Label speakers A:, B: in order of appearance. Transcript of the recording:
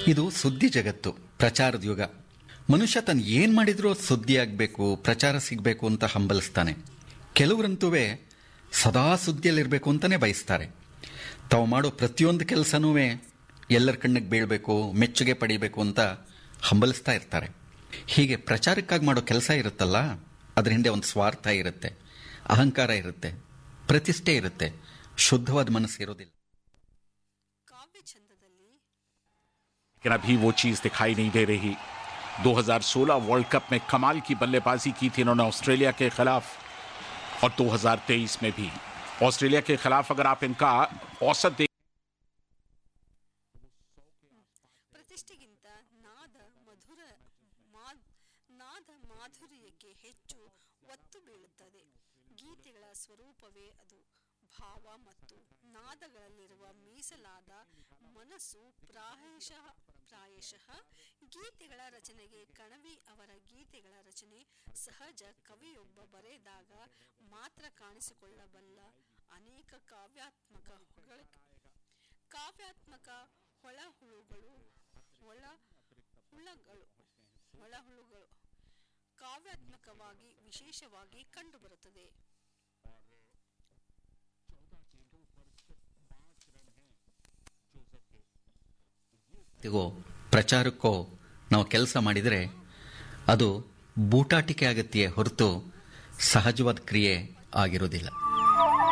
A: ಇದು ಸುದ್ದಿ ಜಗತ್ತು ಪ್ರಚಾರದ ಯುಗ ಮನುಷ್ಯ ತನ್ ಏನ್ ಮಾಡಿದ್ರೂ ಸುದ್ದಿ ಆಗ್ಬೇಕು ಪ್ರಚಾರ ಸಿಗ್ಬೇಕು ಅಂತ ಹಂಬಲಿಸ್ತಾನೆ ಕೆಲವರಂತೂ ಸದಾ ಸುದ್ದಿಯಲ್ಲಿರ್ಬೇಕು ಅಂತಾನೆ ಬಯಸ್ತಾರೆ ತಾವು ಮಾಡೋ ಪ್ರತಿಯೊಂದು ಕೆಲಸನೂ ಎಲ್ಲರ ಕಣ್ಣಿಗೆ ಬೀಳಬೇಕು ಮೆಚ್ಚುಗೆ ಪಡಿಬೇಕು ಅಂತ ಹಂಬಲಿಸ್ತಾ ಇರ್ತಾರೆ ಹೀಗೆ ಪ್ರಚಾರಕ್ಕಾಗಿ ಮಾಡೋ ಕೆಲಸ ಇರುತ್ತಲ್ಲ ಅದ್ರ ಹಿಂದೆ ಒಂದು ಸ್ವಾರ್ಥ ಇರುತ್ತೆ ಅಹಂಕಾರ ಇರುತ್ತೆ ಪ್ರತಿಷ್ಠೆ ಇರುತ್ತೆ ಶುದ್ಧವಾದ ಮನಸ್ಸು ಇರೋದಿಲ್ಲ
B: ಕಾವ್ಯ ಛಂದದಲ್ಲಿ
C: लेकिन अभी वो चीज दिखाई नहीं दे रही 2016 वर्ल्ड कप में कमाल की बल्लेबाजी की थी इन्होंने ऑस्ट्रेलिया के खिलाफ और 2023 में भी ऑस्ट्रेलिया के खिलाफ अगर आप इनका औसत देख
B: ಪ್ರತಿಷ್ಠೆಗಿಂತ ನಾದ ಮಧುರ ಮಾ- ನಾದ ಮಾಧುರ್ಯಕ್ಕೆ ಹೆಚ್ಚು ಒತ್ತು ಬೀಳುತ್ತದೆ ಗೀತೆಗಳ ಸ್ವರೂಪವೇ ಅದು ಭಾವ ಮತ್ತು ನಾದಗಳಲ್ಲಿರುವ ಮೀಸಲಾದ ಮನಸ್ಸು ಪ್ರಾಯಶಃ ಪ್ರಾಯಶಃ ಗೀತೆಗಳ ರಚನೆಗೆ ಕಣವಿ ಅವರ ಗೀತೆಗಳ ರಚನೆ ಸಹಜ ಕವಿಯೊಬ್ಬ ಬರೆದಾಗ ಮಾತ್ರ ಕಾಣಿಸಿಕೊಳ್ಳಬಲ್ಲ ಅನೇಕ ಕಾವ್ಯಾತ್ಮಕ ಹೊಗಳ ಕಾವ್ಯಾತ್ಮಕ ಹೊಳಹುಳುಗಳು ಒಳ ಹುಳಗಳು ಒಳಹುಳುಗಳು ಕಾವ್ಯಾತ್ಮಕವಾಗಿ ವಿಶೇಷವಾಗಿ ಕಂಡುಬರುತ್ತದೆ
A: ಇವತ್ತಿಗೋ ಪ್ರಚಾರಕ್ಕೋ ನಾವು ಕೆಲಸ ಮಾಡಿದರೆ ಅದು ಬೂಟಾಟಿಕೆ ಆಗತ್ತೆಯೇ ಹೊರತು ಸಹಜವಾದ ಕ್ರಿಯೆ ಆಗಿರೋದಿಲ್ಲ